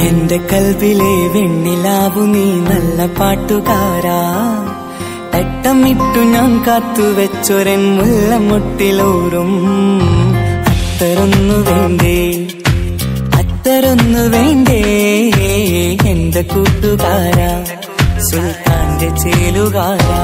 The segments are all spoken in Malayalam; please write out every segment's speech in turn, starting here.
എന്റെ കൽവിലെ വെണ്ണിലാവു നീ നല്ല പാട്ടുകാരാ തട്ടമിട്ടു ഞാൻ കാത്തുവെച്ചൊരൻ മുല്ലമുട്ടിലൂറും അത്തരൊന്നു വേണ്ടേ അത്തരൊന്നു വേണ്ടേ എന്റെ കൂട്ടുകാരാ സുൽത്താന്റെ ചേലുകാരാ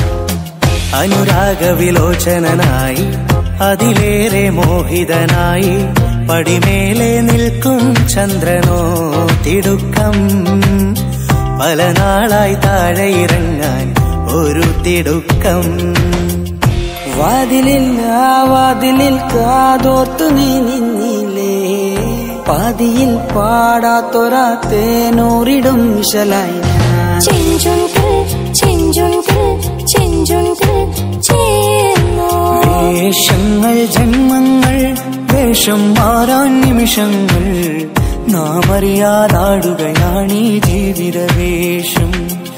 അനുരാഗവിലോചനായി അതിലേറെ മോഹിതനായി പടിമേലെ നിൽക്കും ചന്ദ്രനോ തിടുക്കം പല നാളായി താഴെ ഇറങ്ങാൻ ഒരു തിടുക്കം വാതിലിൽ ആ വാതിലിൽ കാതോർത്തു നീ നിന്നില്ലേ പാതിയിൽ പാടാത്തൊരാ തേനൂറിടും മിഷലായി ഞാൻ ചെഞ്ചുണ്ടിൽ ചെഞ്ചുണ്ടിൽ ചെഞ്ചുണ്ടിൽ ചേർന്നോ വേഷങ്ങൾ ജന്മങ്ങൾ വേഷം മാറാൻ നിമിഷങ്ങൾ നാം അറിയാതാടുകയാണീ ജീവിത വേഷം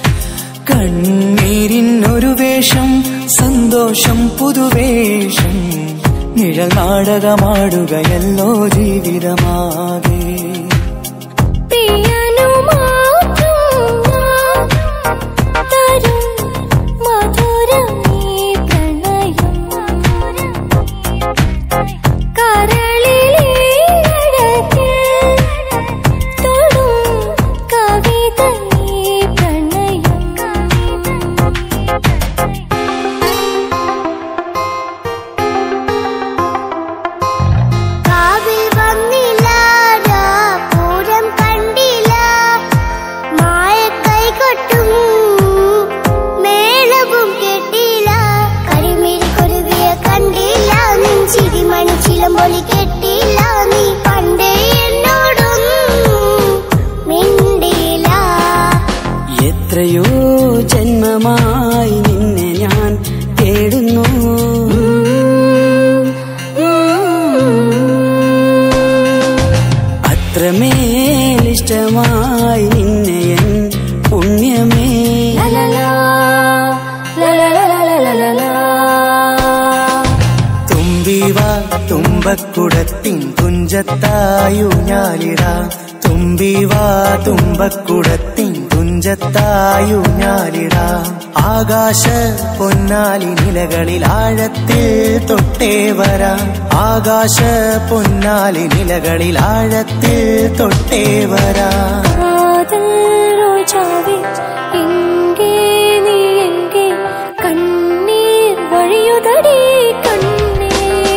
കണ്ണീരിനൊരു വേഷം സന്തോഷം പുതുവേഷം നിഴൽ നാടകമാടുകയല്ലോ ജീവിതമാകെ പ്രിയനു മാത്രം ഞാൻ തരും മധുരമീ പ്രണയം കരളിലെ അഴകിൽ തൊടും കവിതയീ പ്രണയം കാവിൽ വന്നില്ല പൂരം കണ്ടില്ല മായ കൈകൊട്ടും മേളവും കേട്ടില്ല കരിമിഴി കുരുവിയെ കണ്ടില്ല നെഞ്ചിരി മണിച്ചിലമ്പൊലി കെട്ടില്ല നീ പണ്ടേ എന്നോടൊന്നും മിണ്ടില്ല എത്രയോ ജന്മമായി നിന്നെ ഞാൻ തേടുന്നു അത്രമേലിഷ്ടമായി നിന്നെ എൻ പുണ്യമേ തുമ്പിവ തുമ്പക്കുടത്തിൻ തുഞ്ചത്തായു ഞാലിട തുമ്പിവ തുമ്പക്കുടത്തിൻ തുഞ്ചത്തായു ഞാലിട ആകാശ പൊന്നാലി നിലകളിൽ ആഴത്തിൽ തൊട്ടേ വരാം ആകാശ പൊന്നാലി നിലകളിൽ ആഴത്തിൽ തൊട്ടേ വരാം കാതൽ ரோஜாவே எங்கே நீ எங்கே கண்ணீர் வழியுதடி கண்ணே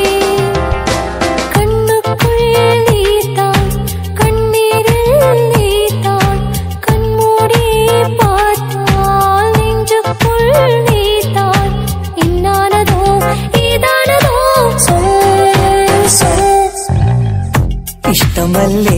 கண்ணுக்குள் நீதான் கண்ணீரில் நீதான் கண்மூடி பார்த்தால் நெஞ்சுக்குள் நீதான் இன்னானதோ இதானதோ சொல் சொல் ഇഷ്ടമല്ലേ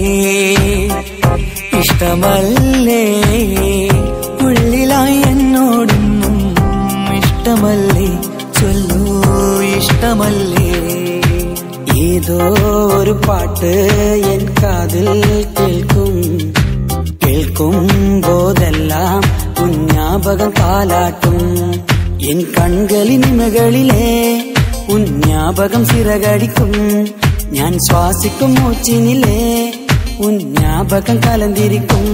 ഇഷ്ടമല്ലേ ഉള്ളിലായി എന്നോടൊന്നും ഇഷ്ടമല്ലേ ചൊല്ലൂ ഇഷ്ടമല്ലേ ഏതോ ഒരു പാട്ട് എൻ കാതിൽ കേൾക്കും കേൾക്കും പോതെല്ലാം ഉഞ്ഞാപകം കാലാട്ടും എൻ കൺകളിനിമകളിലെ ഉഞ്ഞാപകം സിറകടിക്കും ഞാൻ ശ്വാസിക്കും മൂച്ചിനിലെ ഉഞ്ഞാപകം കലന്തിരിക്കും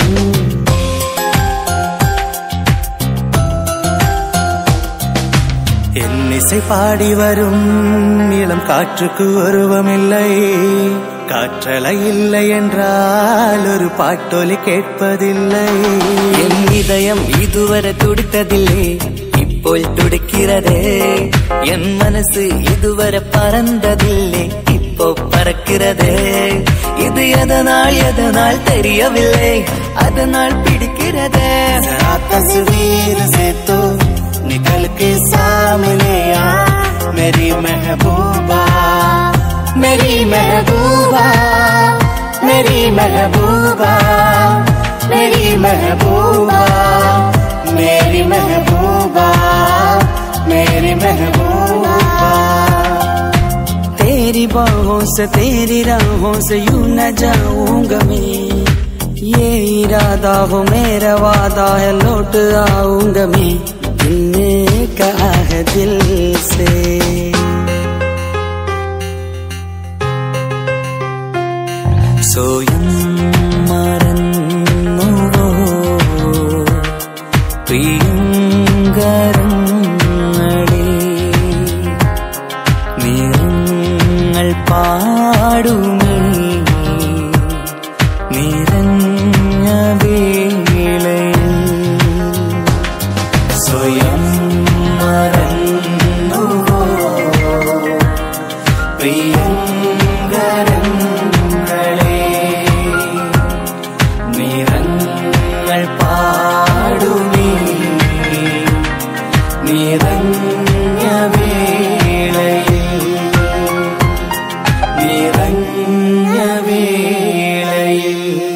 என்னிசை பாடி வரும் இளம் காற்றுக்கு உருவமில்லை காற்றலை இல்லை என்றால் ஒரு பாட்டொலி கேட்பதில்லை என் இதயம் இதுவரை துடித்ததில்லை ഇപ്പോൾ തുടിக்கிறதே என் மனசு இதுவரை பறந்ததில்லை இப்போ பறக்கிறதே இது எதனால் எதனால் தெரியவில்லை அதனால் பிடிக்கிறதே जरा तस्वीर से तो निकल के सामने आ मेरी महबूबा मेरी महबूबा मेरी महबूबा मेरी महबूबा मेरी महबूबा मेरी महबूबा तेरी बाहों से तेरी राहों से यूं न जाऊंगा मैं ये इरादा हो मेरा वादा है लौट आऊंगा मैं दिल ने कहा है दिल से സ്വയം മറ പ്രിയങ്കരങ്ങളെ നിറങ്ങൾ പാടുമേ നിറഞ്ഞ വേളയിൽ സ്വയം മറന്നുവോ പ്രിയങ്കരങ്ങളെ നിറങ്ങൾ പാടുമേ നിറഞ്ഞ വേളയിൽ നിറഞ്ഞ വേളയിൽ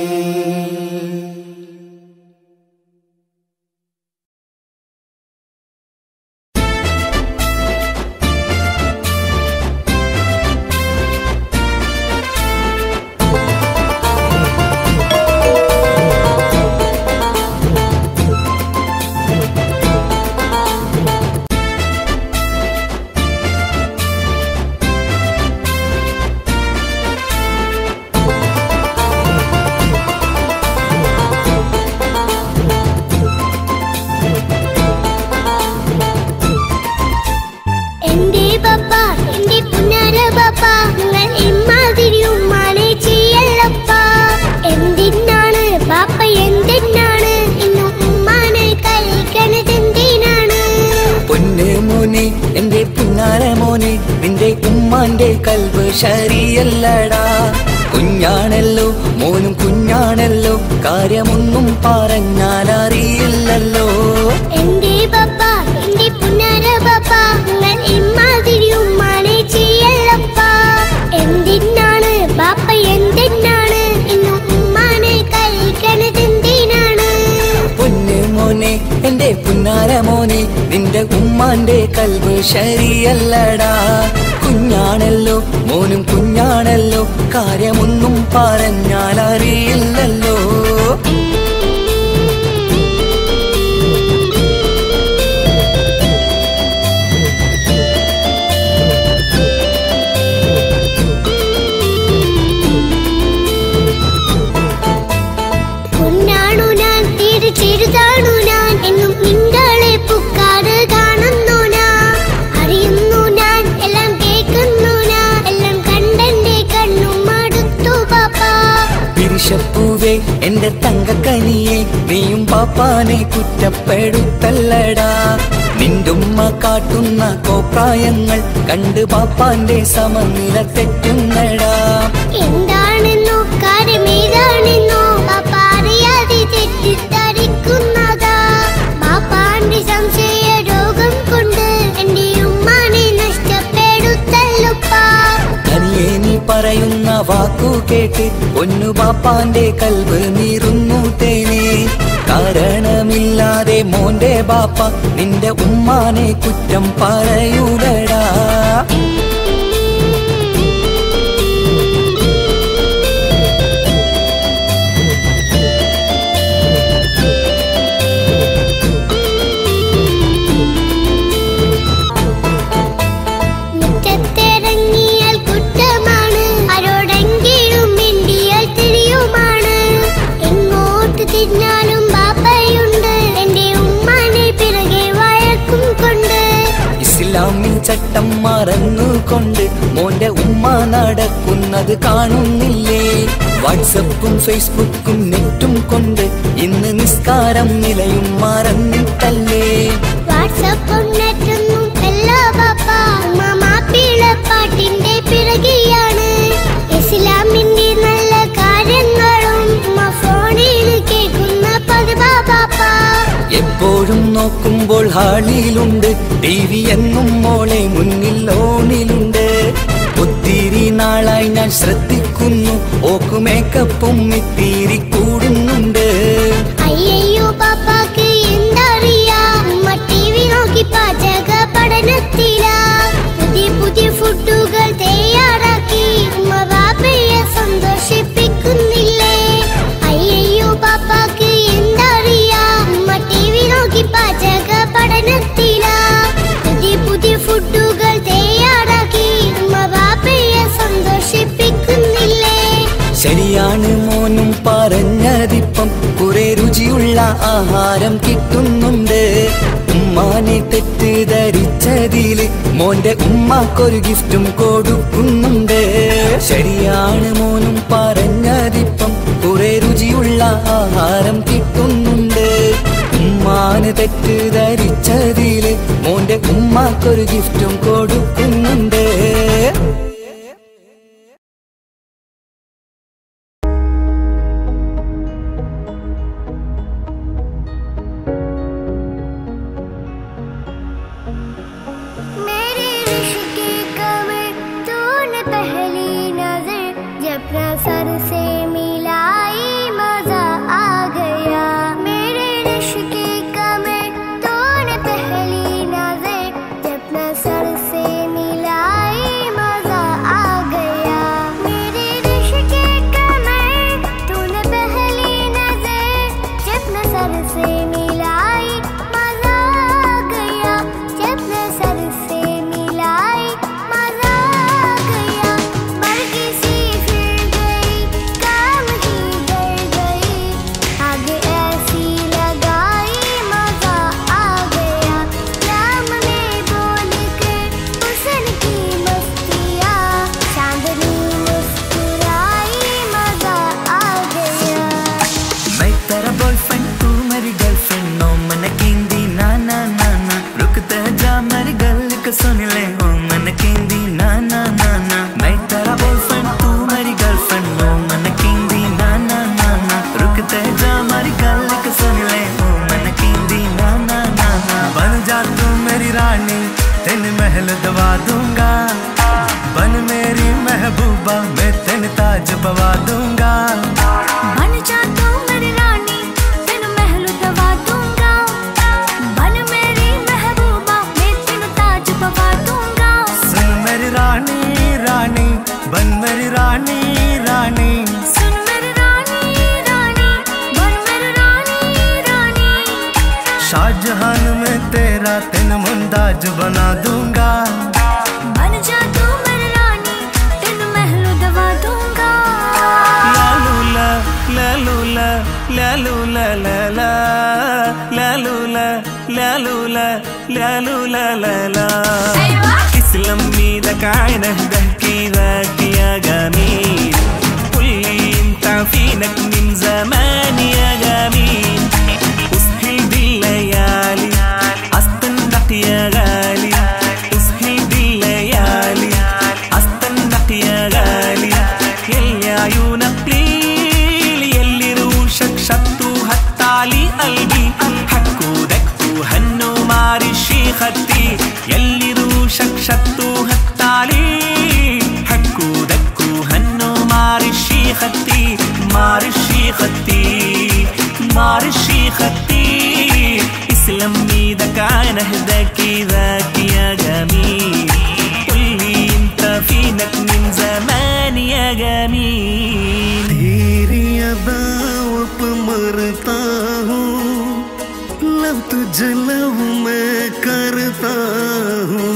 എന്റെ പപ്പ എന്റെ പുന്നാര പപ്പ നിങ്ങൾ ഇമ്മാതിരി ഉമ്മാനെ ചെയ്യല്ലപ്പ എന്തിനാണ് പാപ്പ എന്തിനാണ് ഇന്ന് ഉമ്മാനെ കഴിക്കണത് എന്തിനാണ് പൊന്ന് മോനെ എന്റെ പിന്നാലെ മോനെ നിന്റെ ഉമ്മാന്റെ കൽവ് ശരിയല്ലടാ കുഞ്ഞാണല്ലോ മോനും കുഞ്ഞാണല്ലോ കാര്യമൊന്നും പറഞ്ഞാൽ അറിയില്ലല്ലോ എന്റെ പപ്പ എന്റെ പുന്നാര പപ്പ നിങ്ങൾ ഇമ്മാതിരി ഉമ്മാനെ ചെയ്യല്ലപ്പ എന്തിനാണ് പാപ്പ എന്തിനാണ് ഇന്ന് ഉമ്മാനെ കഴിക്കണത് എന്തിനാണ് പൊന്ന് മോനെ എന്റെ പുന്നാര മോനെ നിന്റെ ഉമ്മാന്റെ കൽവ് ശരിയല്ലടാ കുഞ്ഞാണല്ലോ മോനും കുഞ്ഞാണല്ലോ കാര്യമൊന്നും പറഞ്ഞാൽ അറിയില്ലല്ലോ പൊന്നാണു ഞാൻ തീരെ ചെറുതാണു ഞാൻ എന്നും നിങ്ങളെ പുക്കാറ് കാണുന്നു ഞാൻ അറിയുന്നു ഞാൻ എല്ലാം കേൾക്കുന്നു ഞാൻ എല്ലാം കണ്ടെന്റെ കണ്ണും മടുത്തു പാപ്പ പിരിശപ്പൂവേ എന്റെ തങ്കക്കനിയെ നീയും പാപ്പാനെ കുറ്റപ്പെടുത്തല്ലടാ നിന്റുമ്മ കാട്ടുന്ന കോപ്രായങ്ങൾ കണ്ട് പാപ്പാന്റെ സമനില തെറ്റുന്നടാ എന്താണെന്നോ കാര്യമേതാണെന്നോ പാപ്പ അറിയാതെ തെറ്റിദ്ധരിക്കുന്നതാ പാപ്പാന്റെ സംശയ രോഗം കൊണ്ട് എന്റെ ഉമ്മാനെ നഷ്ടപ്പെടുത്തല്ലുപ്പാ കനിയെ നീ പറയുന്ന വാക്കു കേട്ട് ഒന്നു പാപ്പാന്റെ കൽവ് നീറുന്നു തേനെ കാരണമില്ലാതെ മോന്റെ ബാപ്പ നിന്റെ ഉമ്മാനെ കുറ്റം പറയൂലടാ മുറ്റത്തിറങ്ങിയാൽ കുറ്റമാണ് ആരോടെങ്കിലും മിണ്ടിയാൽ തിരിയുമാണ് എങ്ങോട്ട് തിരിഞ്ഞാലും ബാപ്പയുണ്ട് എന്റെ ഉമ്മാനെ പിറകെ വഴക്കും കൊണ്ട് ഇസ്ലാമിൻ ചട്ടം മറന്നുകൊണ്ട് മോന്റെ ഉമ്മ നടക്കുന്നത് കാണുന്നില്ലേ വാട്സപ്പും ഫേസ്ബുക്കും നെറ്റും കൊണ്ട് ഇന്ന് നിസ്കാരം നിലയും മറന്നിട്ടല്ലേ വാട്സപ്പും നെറ്റൊന്നും എല്ലാ ബാപ്പ മാപ്പിള പാട്ടിന്റെ പിറകെയാണ് ഇസ്ലാമിന്റെ നല്ല കാര്യങ്ങളും ഉമ്മ ഫോണിൽ കേൾക്കുന്ന പതിവാ ബാപ്പ എപ്പോഴും നോക്കുമ്പോൾ ഹാളിയിലുണ്ട് ടി വി എന്നും മോളെ മുന്നിൽ ഓണിലുണ്ട് ഒത്തിരി നാളായി ഞാൻ ശ്രദ്ധിക്കുന്നു ഓക്ക് മേക്കപ്പും ഇത്തിരി കൂടുന്നുണ്ട് അയ്യയ്യോ പാപ്പാക്ക് എന്തറിയാ ഉമ്മ ടി വി നോക്കി പാചക പഠനത്തിലാ പുതിയ പുതിയ ഫുഡുകൾ തയ്യാറാക്കി ഉമ്മ ബാപ്പയെ സന്തോഷിപ്പിക്കുന്നില്ലേ അയ്യയ്യോ പാപ്പാക്ക് എന്തറിയാ ഉമ്മ ടി വി നോക്കി പാചക പഠനത്തിലാ പുതിയ പുതിയ ഫുഡുകൾ തയ്യാറാക്കി ഉമ്മ ബാപ്പയെ സന്തോഷിപ്പിക്കുന്നില്ലേ ശരിയാണ് മോനും പറഞ്ഞതിപ്പം കുറെ രുചിയുള്ള ആഹാരം കിട്ടുന്നുണ്ട് ഉമ്മാനെ തെറ്റിദ്ധരിച്ചതില് മോന്റെ ഉമ്മാക്കൊരു ഗിഫ്റ്റും കൊടുക്കുന്നുണ്ട് ശരിയാണ് മോനും പറഞ്ഞതിപ്പം കുറെ രുചിയുള്ള ആഹാരം കിട്ടുന്നുണ്ട് ഉമ്മാന് തെറ്റിദ്ധരിച്ചതില് മോന്റെ ഉമ്മാക്കൊരു ഗിഫ്റ്റും കൊടുക്കുന്നുണ്ട് मेरे रिश्क की कमर तूने पहली नजर जब ना सर से मिलाई मजा आ गया मेरे रिश्क की कमर तूने पहली नजर जब ना सर से मिलाई मजा आ गया मेरे रिश्क की कमर तूने पहली नजर जब ना सर से मिलाई मजा आ गया जब ना सर से मिलाई मजा आ गया बल्कि सी फिर गई काम ही डर गई आगे ऐसी लगाई मजा आ गया नाम में बोल कर हुसन की मस्तियाँ चांदनी मुस्कुराई मजा आ गया मैं तेरा बॉयफ्रेंड तू मेरी गर्लफ्रेंड नो मन केंदी ना ना ना ना रुकते जा मेरी गल को सुन ले ओ मन केंदी ना ना ना ना मैं तेरा बॉयफ्रेंड तू मेरी गर्लफ्रेंड नो मन केंदी ना ना ना ना रुकते जा मेरी गल को सुन ले ओ मन केंदी ना ना ना ना बन जा तू मेरी रानी तेन महल दवा दूंगा बन मेरी महबूबा मैं तेन ताज पवा दूंगा बन जा तू मेरी रानी तेनु महल दवा दूंगा बन मेरी महबूबा मैं तेनु ताज पवा दूंगा सुन मेरी रानी रानी बन मेरी रानी रानी सुन मेरी रानी रानी बन मेरी रानी रानी शाहजहान में तेरा तेन मुमताज बना दूंगा बन जा तू मेरी रानी तेनु महल दवा दूंगा लालूला लालूला लालूला लाला लालूला लालूला लालूला लाला تسلم ايدك عينه ده كده يا جميل قول لي انت فينك من زمان يا جميل اسهل بالليالي استنك يا غالي اسهل بالليالي استنك يا غالي يلي عيونك ليل يلي روشك شطوا هتعلي قلبي حكوا دكوا هنوا ماري شيختي يلي روشك شطوا هتعلي حكوا دكوا هنوا ماري شيختي ماري شيختي ماري شيختي اسلم ايدك عين اهداك ذاك يا جميل قولي انت فينك من زمان يا جميل तेरी अदाओं पे मरता हूँ लव तुझे लव मैं करता हूँ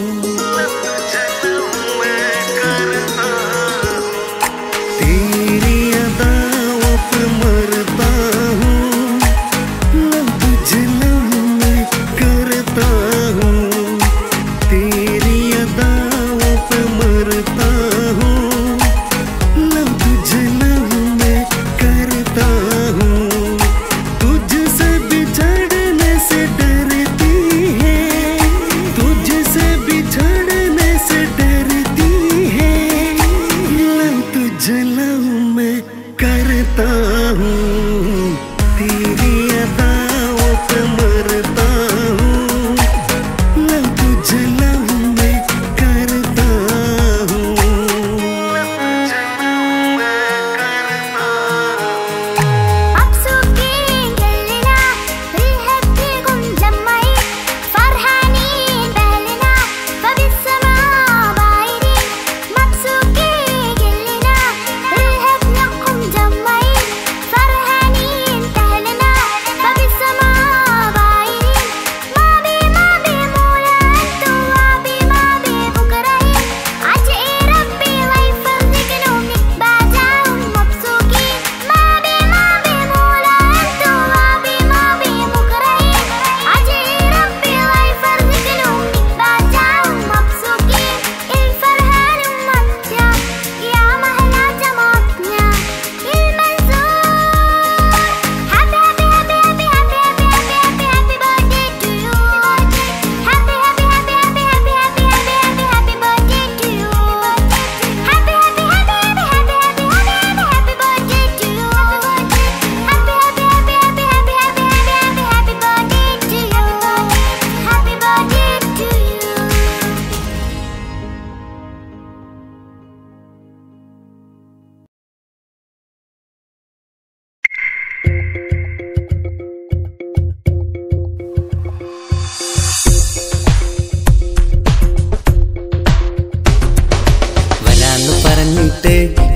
तेरी अदाओं पे मरता हूँ लव तुझे लव मैं करता हूँ तेरी अदाओं पे मरता हूँ लव तुझे लव मैं करता हूँ तुझसे बिछड़ने से डरती है तुझसे बिछड़ने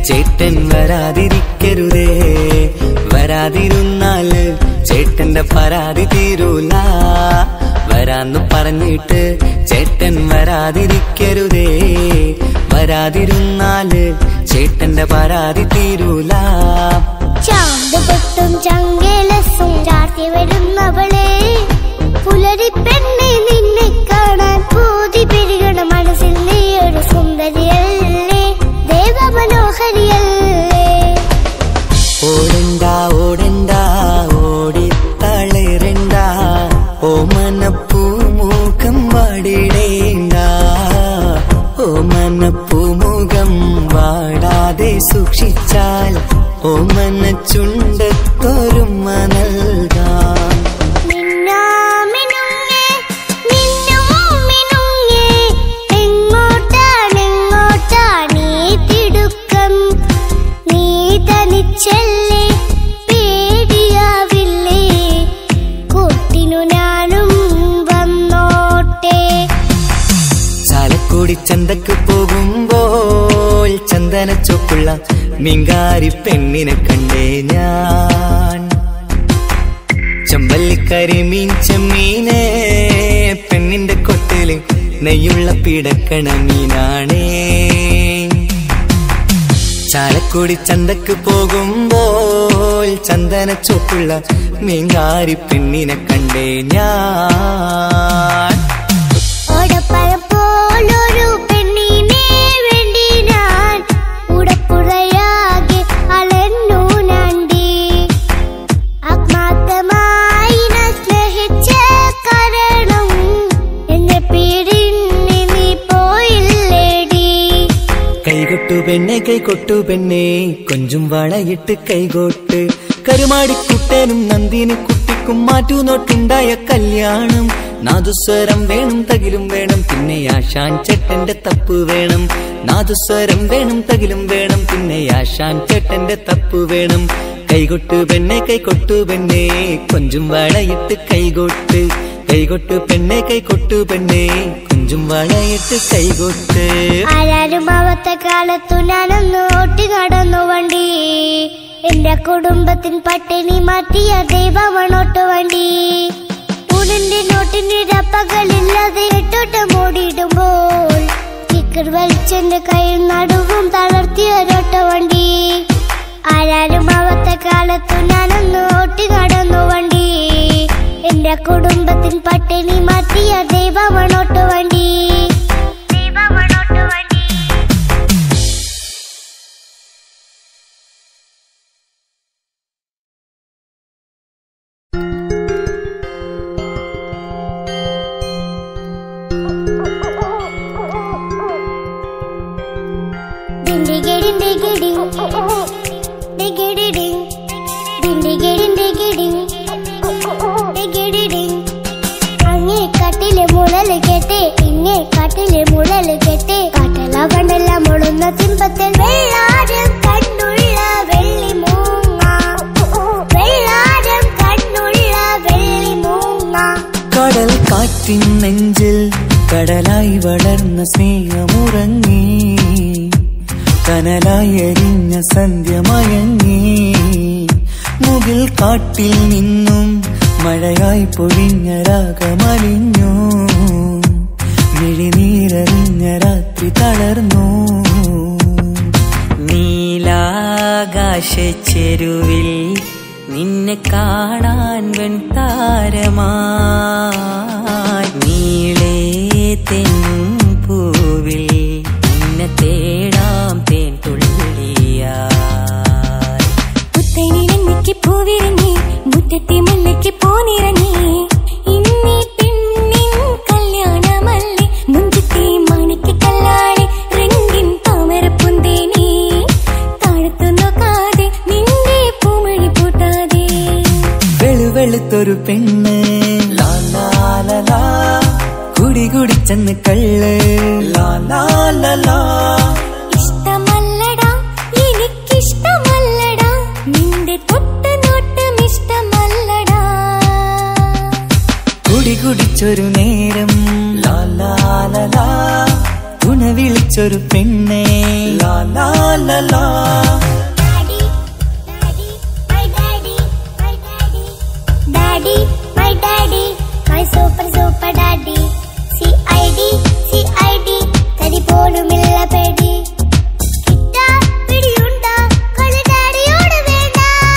ചേട്ടൻ വരാതിരിക്കരുതേ വരാതിരുന്നാല് ചേട്ടന്റെ പരാതി തീരൂല വരാന്ന് പറഞ്ഞിട്ട് ചേട്ടൻ വരാതിരിക്കരുതേ വരാതിരുന്നാല് ചേട്ടന്റെ പരാതി തീരൂല ചാന്ത് പൊട്ടും ചങ്കേലസും ചാർത്തി വരുന്നവളെ പുലരി പെണ്ണെ നിന്നെ കാണാൻ പൂതി പെരുകണ മനസ്സിൽ നീ ഒരു സുന്ദരിയല്ലേ ദേവ മനോഹരിയല്ലേ ഓടണ്ട ഓടണ്ട ഓടിത്തളരണ്ട ഓമനപ്പൂമുഖം വാടിടേണ്ട ഓമനപ്പൂമുഖം വാടാതെ സൂക്ഷിച്ചാൽ ഓമന ചുണ്ടത്തൊരുമ നൽകാം മിന്നാമിനുങ്ങേ, മിന്നും മിനുങ്ങേ, എങ്ങോട്ടാണെങ്ങോട്ടാണീ തിടുക്കം? നീ തനിച്ചല്ലേ പേടിയാവില്ലേ കൂട്ടിനു ഞാനും വന്നോട്ടെ ചാലക്കുടി ചന്തക്ക് പോകുമ്പോൾ ചന്ദന ചൊപ്പുള്ള മിങ്കാരി പെണ്ണിനെ കണ്ടേ ഞാൻ ചമ്പല്ലിക്കരി മീൻ ചെമ്മീനെ പെണ്ണിന്റെ കൊട്ടില് നെയ്യുള്ള പിടക്കണ മീനാണേ ചാലക്കുടി ചന്തക്ക് പോകുമ്പോൾ ചന്ദന ചൊപ്പുള്ള മീങ്കാരി പെണ്ണിനെ കണ്ടേ ഞാൻ ഓടപ്പഴം പോലൊരു പെണ്ണിനെ വേണ്ടി ഞാൻ ഉടപ്പുഴയാകെ അലഞ്ഞു നണ്ടി ആത്മാർത്ഥമായി ഞാൻ സ്നേഹിച്ച കാരണം എന്നെ പിരിഞ്ഞ് നീ പോയില്ലേടി കൈകൊട്ടു പെണ്ണെ കൈകൊട്ടു പെണ്ണെ കൊഞ്ചും വളയിട്ട് കൈകോട്ട് കരുമാടിക്കുട്ടനും നന്ദിനി കുട്ടിക്കും മാറ്റുനോട്ടുണ്ടായ കല്യാണം നാദുസ്വരം വേണം തകിലും വേണം പിന്നെ ആശാൻ ചേട്ടന്റെ തപ്പ് വേണം നാദുസ്വരം വേണം തകിലും വേണം പിന്നെ ആശാൻ ചേട്ടന്റെ തപ്പ് വേണം കൈകൊട്ടു പെണ്ണെ കൈകൊട്ടു പെണ്ണെ കൊഞ്ചും വളയിട്ട് കൈകൊട്ട് കൈകൊട്ടു പെണ്ണെ കൈകൊട്ടു പെണ്ണെ കൊഞ്ചും വളയിട്ട് കൈകൊട്ട് ആരാരും ആവത്ത കാലത്തു ഞാനൊന്ന് ഓട്ടി കടന്നു വണ്ടി എന്റെ കുടുംബത്തിൻ പട്ടിണി മാറ്റിയ ദൈവമണോട്ട് വണ്ടി ഊണിന്റെ നോട്ടിന് രപ്പകളില്ലാതെ എട്ടോട്ട് മൂടിയിടുമ്പോൾ കിക്കർ വലിച്ചെന്റെ കയ്യിൽ നടുവും തളർത്തിയ ഒരൊട്ട വണ്ടി ആരാരും ആവത്ത കാലത്തു ഞാനൊന്ന് ഓട്ടി കടന്നു വണ്ടി എന്റെ കുടുംബത്തിൻ പട്ടിണി മാറ്റിയ ദൈവമണോട്ട് വണ്ടി ദൈവമണോട്ട് വണ്ടി ഡിണ്ടിഗിഡിൻ ഡിഗിഡിൻ. ഡിഗിഡിഡിൻ. ഡിണ്ടിഗിഡിൻ ഡിഗിഡിൻ. ഡിഗിഡിഡിൻ. അങ്ങേ കാട്ടിലെ മുഴല് കേട്ട് ഇങ്ങേ കാട്ടിലെ മുഴല് കേട്ട് കാട്ടല കണ്ടല്ല മുളുന്ന സിംഹത്തിൽ വെള്ളാരം കണ്ണുള്ള വെള്ളി മൂങ്ങ വെള്ളാരം കണ്ണുള്ള വെള്ളി മൂങ്ങ കടൽ കാറ്റിൻ നെഞ്ചിൽ കടലായി വളർന്ന സ്നേഹമുറങ്ങി കനലായി എരിഞ്ഞ സന്ധ്യ മയങ്ങി മുകിൽ കാട്ടിൽ നിന്നും മഴയായി പൊഴിഞ്ഞ രാഗമലിഞ്ഞു മിഴിനീരറിഞ്ഞ രാത്രി തളർന്നു നീലാകാശ ചെരുവിൽ നിന്നെ കാണാൻ വെൺതാരമായി നീളേ തെൻപൂവിൽ നിന്നെ തേടാം തേൻ തുള്ളിയായി പുത്തനിരങ്ങിക്ക് പൂവിരങ്ങി മുറ്റത്തെ മുല്ലയ്ക്ക് പോനിറങ്ങി ഇന്നീ പെണ്ണിൻ കല്യാണമല്ലേ മുഞ്ചത്തെ മണിക്ക് കല്ലാളെ രംഗിൻ താമരപ്പുന്തേനി താഴത്തു നോക്കാതെ നിന്റെ പൂമഴി പൂട്ടാതെ വെളുവെളുത്തൊരു പെണ്ണ് ലാ ലാ ലാ ലാ. കുടി കുടിച്ചെന്ന് കള്ള് ലാ ലാ ലാ ലാ. ഇഷ്ടമല്ലടാ എനിക്കിഷ്ടമല്ലടാ നിന്റെ തൊട്ട നോട്ടം ഇഷ്ടമല്ലടാ കുടി കുടിച്ചൊരു നേരം ലാ ലാ ലാ ലാ. തുണ എന്ന് വിളിച്ചൊരു പെണ്ണേ ലാ ലാ ലാ ലാ Daddy, daddy, my daddy, my daddy. Daddy, my daddy, my super super daddy. CID, CID, തടി പോലുമില്ല പേടി കിട്ടാ പിടിയുണ്ടാ കളി ഡാഡിയോട് വേണ്ട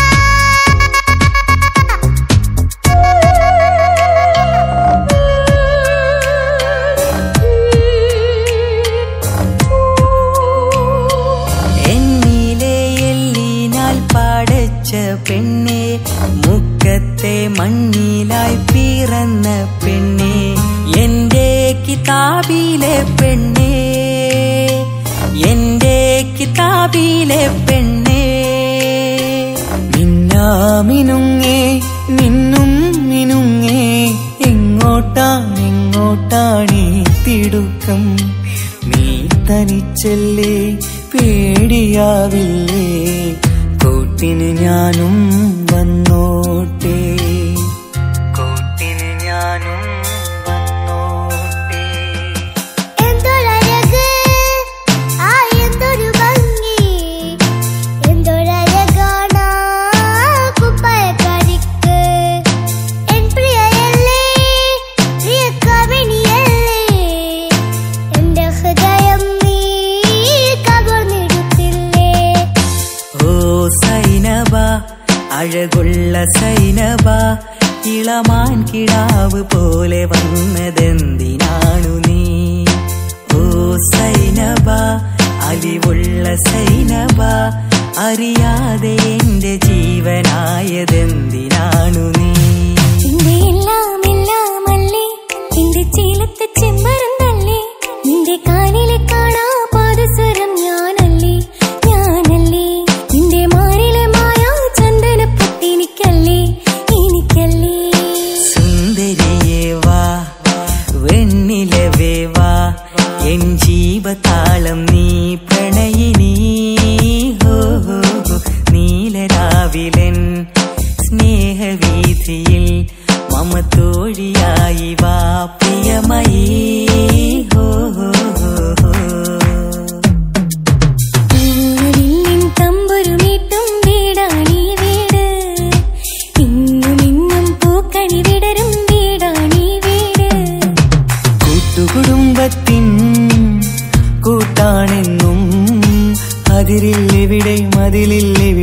എന്നിലെ എല്ലിനാൽ പാടച്ച പെണ്ണെ മുക്കത്തെ മണ്ണിലായി പിറന്ന പെണ്ണെ എന്റെ കിതാബിലെ പെണ്ണെ എന്റെ കിതാബിലെ പെണ്ണെ മിന്നാമിനുങ്ങേ നിന്നും മിനുങ്ങേ എങ്ങോട്ടാണ് എങ്ങോട്ടാണീ തിടുക്കം നീ തനിച്ചല്ലേ പേടിയാവില്ലേ കൂട്ടിന് ഞാനും വന്നോട്ടെ കൂട്ടിന് ഞാനും വന്നോട്ടെ എന്തൊരഴക് ആ എന്തൊരു ഭംഗി എന്തൊരഴകാണ് കുപ്പായക്കാരിക്ക് എൻ പ്രിയയല്ലേ പ്രിയ കവിണിയല്ലേ എന്റെ ഹൃദയം നീ കവർന്നെടുത്തില്ലേ ഓ സൈനബ അഴകുള്ള സൈനബ ഇളമാൻ കിടാവ് പോലെ വന്നതെന്തിനാണു നീ ഓ സൈനബ അലിവുള്ള സൈനബ അറിയാതെ എന്റെ ജീവനായതെന്തിനാണു നീ നിന്റെ എല്ലാം എല്ലാമല്ലേ നിന്റെ ചീലത്തെ ചെമ്മരുന്നല്ലേ നിന്റെ കാലിലെ കാണാ പാദസരം ഞാനല്ലേ ഞാനല്ലേ നിന്റെ മാറിലെ മായാ ചന്ദനപ്പൊട്ടി എനിക്കല്ലേ എനിക്കല്ലേ സുന്ദരിയേ വാ വെണ്ണിലവേ വാ എൻ ജീവതാളം നീ പ്രണയിനി ഹോ ഹോ ഹോ. നീലരാവിലൻ സ്നേഹവീഥിയിൽ മമ തോഴിയായി വാ പ്രിയമയീ ഹോ ഹോ ഹോ ഹോ പൂവില്ലിൻ തമ്പുരുമീട്ടും വീടാണീ വീട് ഇന്നും ഇന്നും പൂക്കണി വിടരും വീടാണീ വീട് കൂട്ടുകുടുംബത്തിൻ കൂട്ടാണെന്നും അതിരില്ലെവിടെ മതിലില്ലെവിടെ